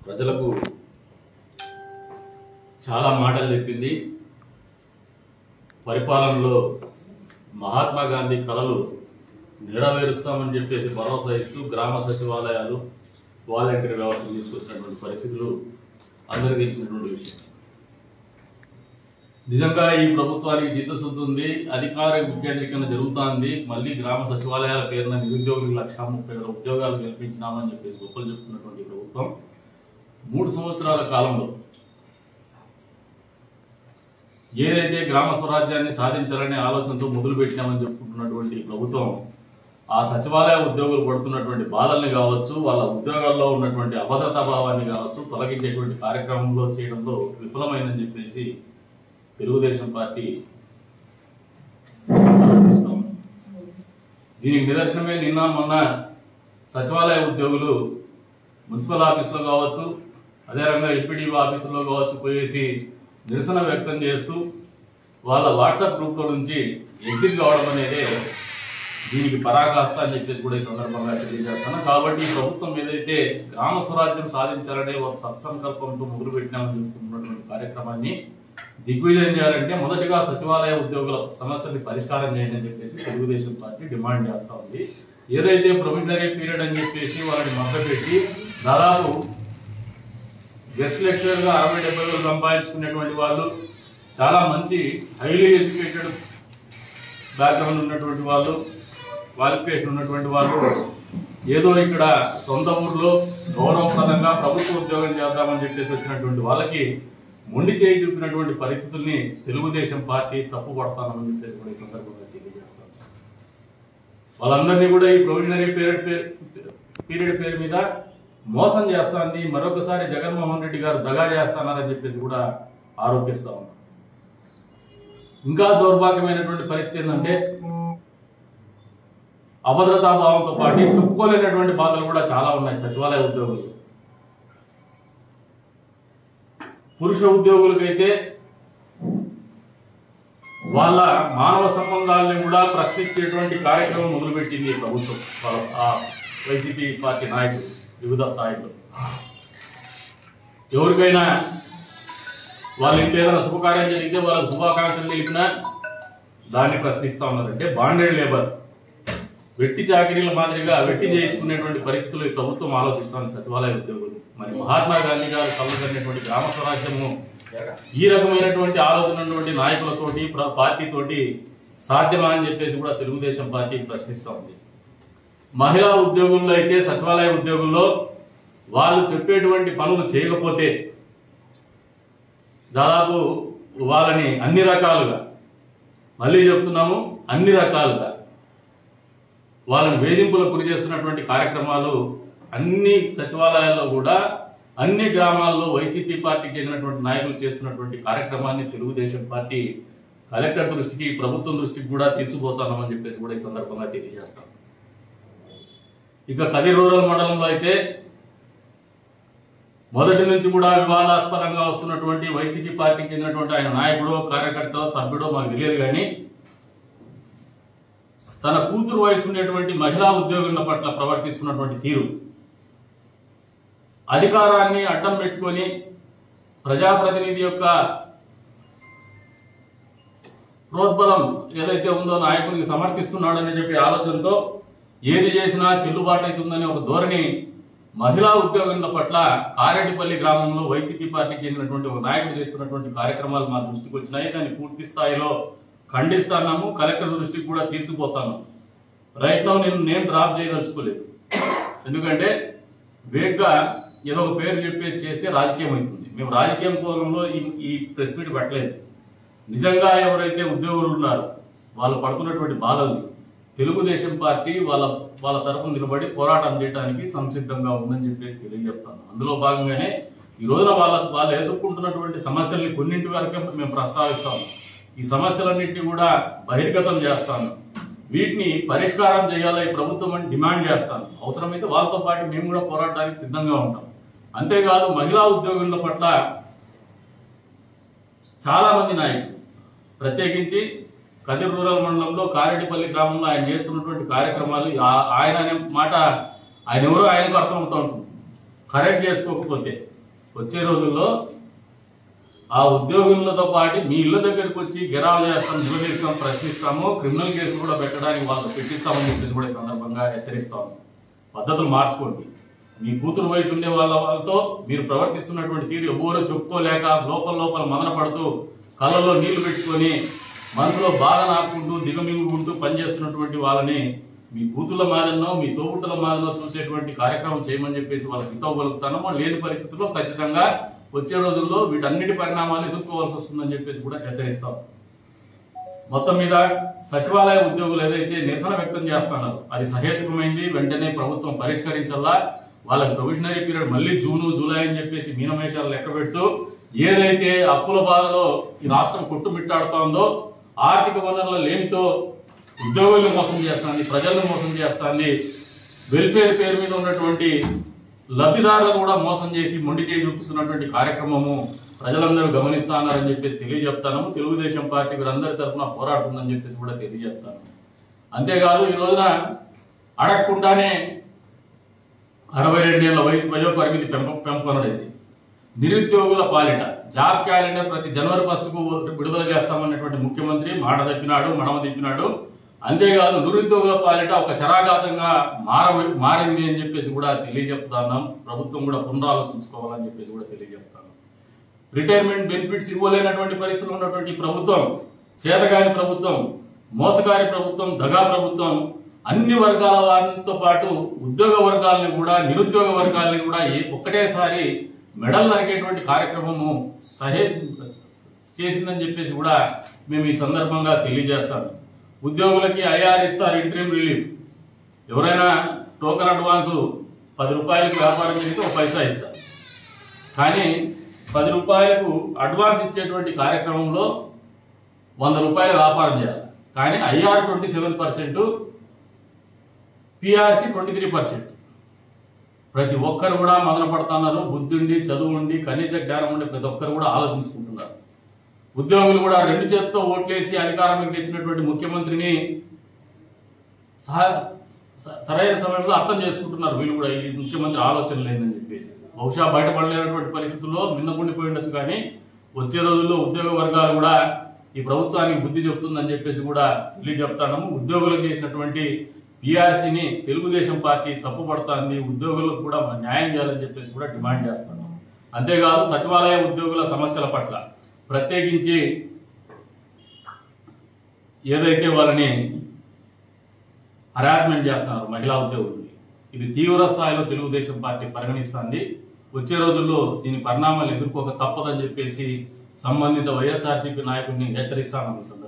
ప్రజలకు చాలా మాటలు చెప్పింది పరిపాలనలో మహాత్మా గాంధీ కళలు నెరవేరుస్తామని చెప్పేసి భరోసా ఇస్తూ గ్రామ సచివాలయాలు వాలంటీర్ వ్యవస్థ తీసుకొచ్చినటువంటి పరిస్థితులు అందరికీ తెలిసినటువంటి విషయం నిజంగా ఈ ప్రభుత్వానికి చిత్తశుద్ధి ఉంది అధికార వికేంద్రీకరణ జరుగుతోంది మళ్ళీ గ్రామ సచివాలయాల పేరున నిరుద్యోగులకు లక్ష ముప్పై వేల ఉద్యోగాలు కల్పించినామని చెప్పేసి గొప్పలు చెప్తున్నటువంటి ప్రభుత్వం మూడు సంవత్సరాల కాలంలో ఏదైతే గ్రామ స్వరాజ్యాన్ని సాధించాలనే ఆలోచనతో మొదలు పెట్టామని చెప్పుకుంటున్నటువంటి ప్రభుత్వం ఆ సచివాలయ ఉద్యోగులు పడుతున్నటువంటి బాధల్ని కావచ్చు వాళ్ళ ఉద్యోగాల్లో ఉన్నటువంటి అభద్రతా భావాన్ని కావచ్చు తొలగించేటువంటి కార్యక్రమంలో చేయడంలో విఫలమైందని చెప్పేసి తెలుగుదేశం పార్టీ ఆరోపిస్తాం దీనికి నిదర్శనమే నిన్న మొన్న సచివాలయ ఉద్యోగులు మున్సిపల్ ఆఫీసులో కావచ్చు అదేవిధంగా ఎంపీడీఓ ఆఫీసులో కావచ్చు పోయేసి నిరసన వ్యక్తం చేస్తూ వాళ్ళ వాట్సాప్ గ్రూప్లో నుంచి ఎగ్జిట్ కావడం అనేది దీనికి పరాకాష్ట అని చెప్పేసి కూడా ఈ సందర్భంగా తెలియజేస్తాను కాబట్టి ఈ ప్రభుత్వం ఏదైతే గ్రామ స్వరాజ్యం సాధించాలనే ఒక సత్సంకల్పంతో మొదలు పెట్టినామని చెప్పుకున్నటువంటి కార్యక్రమాన్ని దిగ్విజయం చేయాలంటే మొదటిగా సచివాలయ ఉద్యోగుల సమస్యని పరిష్కారం చేయండి అని చెప్పేసి తెలుగుదేశం పార్టీ డిమాండ్ చేస్తా ఉంది ఏదైతే ప్రొవిజనరీ పీరియడ్ అని చెప్పేసి వాళ్ళని మభ్యపెట్టి దాదాపు గెస్ట్ లెక్చరర్ గా అరవై డెబ్బై వేలు సంపాదించుకునేటువంటి వాళ్ళు చాలా మంచి హైలీ ఎడ్యుకేటెడ్ బ్యాక్గ్రౌండ్ ఉన్నటువంటి వాళ్ళు క్వాలిఫికేషన్ ఉన్నటువంటి వాళ్ళు ఏదో ఇక్కడ సొంత ఊర్లో గౌరవప్రదంగా ప్రభుత్వ ఉద్యోగం చేద్దామని చెప్పేసి వచ్చినటువంటి వాళ్ళకి మొండి చేయి చూపినటువంటి పరిస్థితుల్ని తెలుగుదేశం పార్టీ తప్పు పడతానని చెప్పేసి కూడా ఈ సందర్భంగా తెలియజేస్తాను వాళ్ళందరినీ కూడా ఈ ప్రొవిజనరీ పీరియడ్ పేరు- పీరియడ్ పేరు మీద మోసం చేస్తాంది మరొకసారి జగన్మోహన్ రెడ్డి గారు దగా చేస్తున్నారని చెప్పేసి కూడా ఆరోపిస్తా ఉన్నారు ఇంకా దౌర్భాగ్యమైనటువంటి పరిస్థితి ఏంటంటే అభద్రతా భావంతో పాటు చెప్పుకోలేనటువంటి బాధలు కూడా చాలా ఉన్నాయి సచివాలయ ఉద్యోగులు పురుష ఉద్యోగులకైతే వాళ్ళ మానవ సంబంధాలని కూడా ప్రశ్నించేటువంటి కార్యక్రమం మొదలుపెట్టింది ఈ ప్రభుత్వం వాళ్ళ ఆ వైసీపీ పార్టీ నాయకులు వివిధ స్థాయిలో ఎవరికైనా వాళ్ళ ఇంట్లో ఏదైనా శుభకార్యం జరిగితే వాళ్ళకి శుభాకాంక్షలు తెలిపినా దాన్ని ప్రశ్నిస్తా ఉన్నారంటే బాండెడ్ లేబర్ వెట్టి చాకరీల మాదిరిగా వెట్టి చేయించుకునేటువంటి పరిస్థితులు ఈ ప్రభుత్వం ఆలోచిస్తోంది సచివాలయ ఉద్యోగులు మరి మహాత్మా గాంధీ గారు కలుగుతున్నటువంటి గ్రామ స్వరాజ్యము ఈ రకమైనటువంటి ఆలోచన ఉన్నటువంటి నాయకులతోటి ప్ర- పార్టీతోటి సాధ్యమా అని చెప్పేసి కూడా తెలుగుదేశం పార్టీ ప్రశ్నిస్తూ ఉంది మహిళా ఉద్యోగుల్లో అయితే సచివాలయ ఉద్యోగుల్లో వాళ్ళు చెప్పేటువంటి పనులు చేయకపోతే దాదాపు వాళ్ళని అన్ని రకాలుగా మళ్ళీ చెప్తున్నాము అన్ని రకాలుగా వాళ్ళని వేధింపులకు గురి చేస్తున్నటువంటి కార్యక్రమాలు అన్ని సచివాలయాల్లో కూడా అన్ని గ్రామాల్లో వైసీపీ పార్టీకి చెందినటువంటి నాయకులు చేస్తున్నటువంటి కార్యక్రమాన్ని తెలుగుదేశం పార్టీ కలెక్టర్ దృష్టికి ప్రభుత్వం దృష్టికి కూడా తీసుకుపోతామని చెప్పేసి కూడా ఈ సందర్భంగా తెలియజేస్తాం ఇక కది రూరల్ మండలంలో అయితే మొదటి నుంచి కూడా వివాదాస్పదంగా వస్తున్నటువంటి వైసీపీ పార్టీకి చెందినటువంటి ఆయన నాయకుడు కార్యకర్త సభ్యుడో మాకు తెలియదు కానీ తన కూతురు వయసు ఉండేటువంటి మహిళా ఉద్యోగుల పట్ల ప్రవర్తిస్తున్నటువంటి తీరు అధికారాన్ని అడ్డం పెట్టుకొని ప్రజాప్రతినిధి యొక్క ప్రోద్బలం ఏదైతే ఉందో నాయకునికి సమర్థిస్తున్నాడని చెప్పి ఆలోచనతో ఏది చేసినా చెల్లుబాటు అవుతుందనే ఒక ధోరణి మహిళా ఉద్యోగుల పట్ల కారెడ్డిపల్లి గ్రామంలో వైసీపీ పార్టీకి చెందినటువంటి ఒక నాయకుడు చేస్తున్నటువంటి కార్యక్రమాలు మా దృష్టికి వచ్చినాయి దాన్ని పూర్తి స్థాయిలో ఖండిస్తున్నాము కలెక్టర్ దృష్టికి కూడా తీసుకుపోతాను రైట్ నౌ నేను నేను డ్రాప్ చేయదలుచుకోలేదు ఎందుకంటే వేగ్గా ఏదో ఒక పేరు చెప్పేసి చేస్తే రాజకీయం అవుతుంది మేము రాజకీయం కోణంలో ఈ ఈ ప్రెస్ మీట్ పెట్టలేదు నిజంగా ఎవరైతే ఉద్యోగులు ఉన్నారో వాళ్ళు పడుతున్నటువంటి బాధల్ని తెలుగుదేశం పార్టీ వాళ్ళ వాళ్ళ తరఫున నిలబడి పోరాటం చేయడానికి సంసిద్ధంగా ఉందని చెప్పేసి తెలియజెప్తాను అందులో భాగంగానే ఈ రోజున వాళ్ళ వాళ్ళు ఎదుర్కొంటున్నటువంటి సమస్యల్ని కొన్నింటి వరకే మేము ప్రస్తావిస్తాము ఈ సమస్యలన్నింటినీ కూడా బహిర్గతం చేస్తాను వీటిని పరిష్కారం చేయాలి ఈ ప్రభుత్వం అని డిమాండ్ చేస్తాను అవసరమైతే వాళ్ళతో పాటు మేము కూడా పోరాటానికి సిద్ధంగా ఉంటాం అంతేకాదు మహిళా ఉద్యోగుల పట్ల చాలా మంది నాయకులు ప్రత్యేకించి కదిర్ రూరల్ మండలంలో కారెడ్డిపల్లి గ్రామంలో ఆయన చేస్తున్నటువంటి కార్యక్రమాలు ఆ- ఆయన అనే మాట ఆయన ఎవరో ఆయనకు అర్థమవుతూ ఉంటుంది కరెక్ట్ చేసుకోకపోతే వచ్చే రోజుల్లో ఆ ఉద్యోగులతో పాటు మీ ఇళ్ళ దగ్గరికి వచ్చి గెరాలు చేస్తాం నిలదీస్తాం ప్రశ్నిస్తాము క్రిమినల్ కేసు కూడా పెట్టడానికి వాళ్ళు పెట్టిస్తామని చెప్పేసి కూడా ఈ సందర్భంగా హెచ్చరిస్తాము పద్ధతులు మార్చుకోండి మీ కూతురు వయసు ఉండే వాళ్ళ వాళ్ళతో మీరు ప్రవర్తిస్తున్నటువంటి తీరు ఎవరో చెప్పుకోలేక లోపల లోపల మదన పడుతూ కళ్ళలో నీళ్లు పెట్టుకొని మనసులో బాధ నాకుంటూ దిగమింగుకుంటూ పనిచేస్తున్నటువంటి వాళ్ళని మీ కూతుళ్ళ మాదనో మీ తోబుట్టుల మాదనో చూసేటువంటి కార్యక్రమం చేయమని చెప్పేసి వాళ్ళకి హితవగలుగుతానో లేని పరిస్థితుల్లో ఖచ్చితంగా వచ్చే రోజుల్లో వీటన్నిటి పరిణామాలు ఎదుర్కోవాల్సి వస్తుందని చెప్పేసి కూడా హెచ్చరిస్తాం మొత్తం మీద సచివాలయ ఉద్యోగులు ఏదైతే నిరసన వ్యక్తం చేస్తున్నారో అది సహేతుకమైంది వెంటనే ప్రభుత్వం పరిష్కరించాలా వాళ్ళకి ప్రొవిజనరీ పీరియడ్ మళ్ళీ జూను జూలై అని చెప్పేసి మీనమేషాలు లెక్క పెడుతూ ఏదైతే అప్పుల బాధలో ఈ రాష్ట్రం కొట్టుమిట్టాడుతోందో ఆర్థిక వనరుల లేమితో ఉద్యోగులను మోసం చేస్తుంది ప్రజలను మోసం చేస్తుంది వెల్ఫేర్ పేరు మీద ఉన్నటువంటి లబ్ధిదారులను కూడా మోసం చేసి మొండి చేయి చూపిస్తున్నటువంటి కార్యక్రమము ప్రజలందరూ గమనిస్తున్నారని చెప్పేసి తెలియజెప్తాను తెలుగుదేశం పార్టీ వీరందరి తరఫున పోరాడుతుందని చెప్పేసి కూడా తెలియజెప్తాను అంతేకాదు ఈ రోజున అడగకుండానే అరవై రెండేళ్ల వయసు వయో పరిమితి పెంప పెంపొనడైంది నిరుద్యోగుల పాలిట జాబ్ క్యాలెండర్ ప్రతి జనవరి ఫస్ట్ కు విడుదల చేస్తామన్నటువంటి ముఖ్యమంత్రి మాట తప్పినాడు మడమ తిప్పినాడు అంతేకాదు నిరుద్యోగుల పాలిట ఒక శరాఘాతంగా మార మారింది అని చెప్పేసి కూడా తెలియజెప్తున్నాం ప్రభుత్వం కూడా పునరాలోచించుకోవాలని చెప్పేసి కూడా తెలియజెప్తాను రిటైర్మెంట్ బెనిఫిట్స్ ఇవ్వలేనటువంటి పరిస్థితులు ఉన్నటువంటి ప్రభుత్వం చేతగాని ప్రభుత్వం మోసగారి ప్రభుత్వం దగా ప్రభుత్వం అన్ని వర్గాల వారితో పాటు ఉద్యోగ వర్గాలని కూడా నిరుద్యోగ వర్గాలని కూడా ఏ- ఒక్కటేసారి మెడల్ నరికేటువంటి కార్యక్రమము సహే చేసిందని చెప్పేసి కూడా మేము ఈ సందర్భంగా తెలియజేస్తాం ఉద్యోగులకి ఐఆర్ ఇస్తారు ఇంట్రీమ్ రిలీఫ్ ఎవరైనా టోకన్ అడ్వాన్స్ పది రూపాయలకి వ్యాపారం చేస్తే ఒక పైసా ఇస్తారు కానీ పది రూపాయలకు అడ్వాన్స్ ఇచ్చేటువంటి కార్యక్రమంలో వంద రూపాయల వ్యాపారం చేయాలి కానీ IR twenty seven percent PRC twenty three percent ప్రతి ఒక్కరు కూడా మదన పడుతున్నారు బుద్ధుండి చదువు ఉండి కనీస జ్ఞానం ఉండి ప్రతి ఒక్కరు కూడా ఆలోచించుకుంటున్నారు ఉద్యోగులు కూడా రెండు చేతితో ఓట్లేసి అధికారంలోకి తెచ్చినటువంటి ముఖ్యమంత్రిని సహ- స- సరైన సమయంలో అర్థం చేసుకుంటున్నారు వీళ్ళు కూడా ఈ ముఖ్యమంత్రి ఆలోచన లేదని చెప్పేసి బహుశా బయటపడలేనటువంటి పరిస్థితుల్లో మిన్నకుండిపోయి ఉండొచ్చు కానీ వచ్చే రోజుల్లో ఉద్యోగ వర్గాలు కూడా ఈ ప్రభుత్వానికి బుద్ధి చెప్తుందని చెప్పేసి కూడా తెలియజెప్తాము ఉద్యోగులకు చేసినటువంటి పిఆర్సీని తెలుగుదేశం పార్టీ తప్పుపడుతోంది ఉద్యోగులకు కూడా మన న్యాయం చేయాలని చెప్పేసి కూడా డిమాండ్ చేస్తున్నాం అంతేకాదు సచివాలయ ఉద్యోగుల సమస్యల పట్ల ప్రత్యేకించి ఏదైతే వాళ్ళని హరాస్మెంట్ చేస్తున్నారు మహిళా ఉద్యోగుల్ని ఇది తీవ్ర స్థాయిలో తెలుగుదేశం పార్టీ పరిగణిస్తుంది వచ్చే రోజుల్లో దీని పరిణామాలు ఎదుర్కోక తప్పదని చెప్పేసి సంబంధిత వైఎస్ఆర్సీపీ నాయకుడిని హెచ్చరిస్తామని ఈ సందర్భంగా